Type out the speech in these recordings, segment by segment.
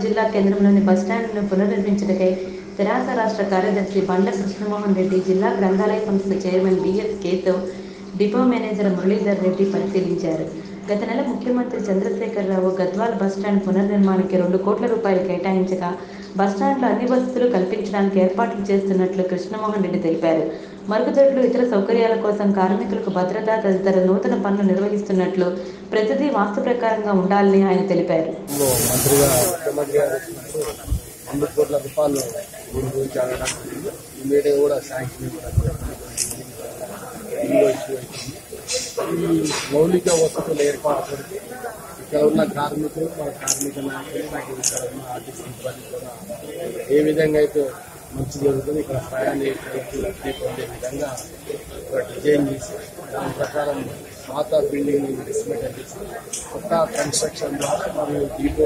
జిల్లా కేంద్రంలోని బస్టాండ్ను పునర్నిర్మించడకై తెరాస రాష్ట్ర కార్యదర్శి బండ్ల కృష్ణమోహన్ రెడ్డి జిల్లా గ్రంథాలయ సంస్థ chairman BS Keshav depot manager Muralidhar Reddy పరిశీలించారు గత నెల ముఖ్యమంత్రి చంద్రశేఖరరావు గద్వాల్ బస్టాండ్ పునర్నిర్మాణానికి రెండు కోట్ల రూపాయలు కేటాయించగా బస్టాండ్లో అన్ని వసతులు కల్పించడానికి ఏర్పాట్లు చేస్తున్నట్లు కృష్ణమోహన్ రెడ్డి తెలిపారు మరుగుదొడ్లు ఇతర సౌకర్యాల కోసం కార్మికులకు భద్రత తదితర నూతన పనులు నిర్వహిస్తున్నట్లు ప్రతిదీ వాస్తు ప్రకారంగా ఉండాలని ఆయన తెలిపారు లో మంత్రిగా ముఖ్యమంత్రి గారు వచ్చినప్పుడు రెండు కోట్ల రూపాయలు దీని గురించి అడగడం జరిగింది ఇమీడియట్ కూడా శాంక్షన్ కూడా ఇల్లు ఇష్యూ అవుతుంది ఈ మౌలిక వసతుల ఏర్పాటు కొరకు ఇక్కడ ఉన్న కార్మికులు మన కార్మిక నాయకులు నాకు ఇక్కడ ఉన్న ఆర్టీసీ సిబ్బంది కూడా ఏ విధంగా అయితే మంచి జరుగుతుంది ఇక్కడ ప్రయాణికులకు లబ్ధి పొందే విధంగా ఒక డిజైన్ చేసి దాని ప్రకారం పాత బిల్డింగ్ డిస్మెంట్ చేసి కొత్త కన్స్ట్రక్షన్ ద్వారా మరియు డిపో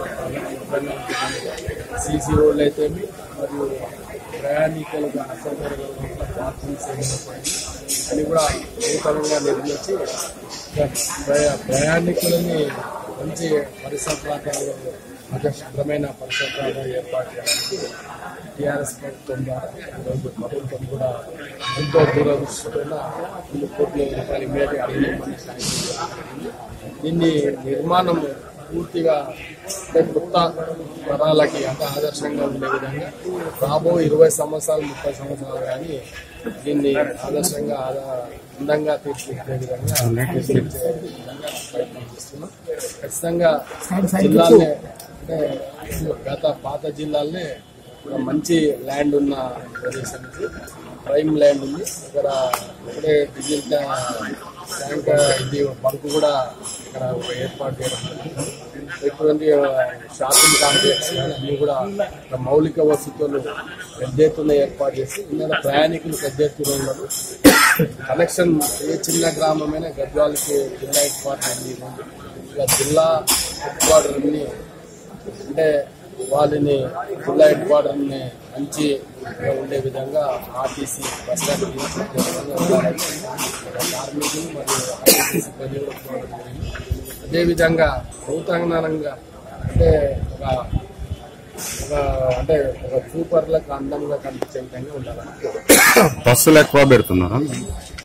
సీసీ రోడ్లు అయితే మరియు ప్రయాణికులకు అసౌకర్యంగా పార్కింగ్ సేవలు అని కూడా నూతనంగా నిర్మించి ప్రయా- ప్రయాణికులని మంచి పరిసర ప్రాంతాల్లో అపరిశుభ్రమైన పరిసర ప్రాంతాలు ఏర్పాటు చేయడానికి టీఆర్ఎస్ ప్రభుత్వం ద్వారా ఈరోజు ప్రభుత్వం కూడా ఎంతో దూరదృష్టిపైన రెండు కోట్ల రూపాయలు ఇమీడియట్ అడిగినామని దీన్ని నిర్మాణం పూర్తిగా అంటే కొత్త తరాలకి అంటే ఆదర్శంగా ఉండే విధంగా రాబో ఇరవై సంవత్సరాలు ముప్పై సంవత్సరాలు కానీ దీన్ని ఆదర్శంగా ఆదా- అందంగా తీర్చిదిద్దే విధంగా తీర్చిదిద్దే విధంగా ప్రయత్నం చేస్తున్నాం ఖచ్చితంగా జిల్లాలనే అంటే గత పాత జిల్లాలనే ఒక మంచి ల్యాండ్ ఉన్న ప్రదేశం ఇది ప్రైమ్ ల్యాండ్ ఉంది ఇక్కడ ఇప్పుడే డీజిల్ ట్యాంక్ ఇది బంక్ కూడా ఇక్కడ ఒక ఏర్పాటు చేయడం జరిగింది. ఇటువంటి షాపింగ్ కాంప్లెక్స్ కానీ అన్ని కూడా ఇక్కడ మౌలిక వసతులు పెద్ద ఎత్తున ఏర్పాటు చేసి ఇందులో ప్రయాణికులు పెద్ద ఎత్తున ఉన్నారు కనెక్షన్ ఏ చిన్న గ్రామమైనా గద్వాలకి జిల్లా హెడ్ క్వార్టర్ అన్ని ఉంది. ఇలా జిల్లా హెడ్ క్వార్టర్ అన్ని అంటే వాళ్ళని జిల్లా హెడ్ క్వార్టర్ని మంచి ఉండే విధంగా ఆర్టీసీ బస్ స్టాండ్ తీర్చిదిద్దే విధంగా ఉండాలని కార్మికులు మరియు ఆర్టీసీ సిబ్బంది కూడా కోరడం జరిగింది. అదేవిధంగా నూతనంగా అంటే ఒక ఒక అంటే ఒక చూపర్లకు అందంగా కనిపించే విధంగా ఉండాలని బస్సులు ఎక్కువ పెడుతున్నారా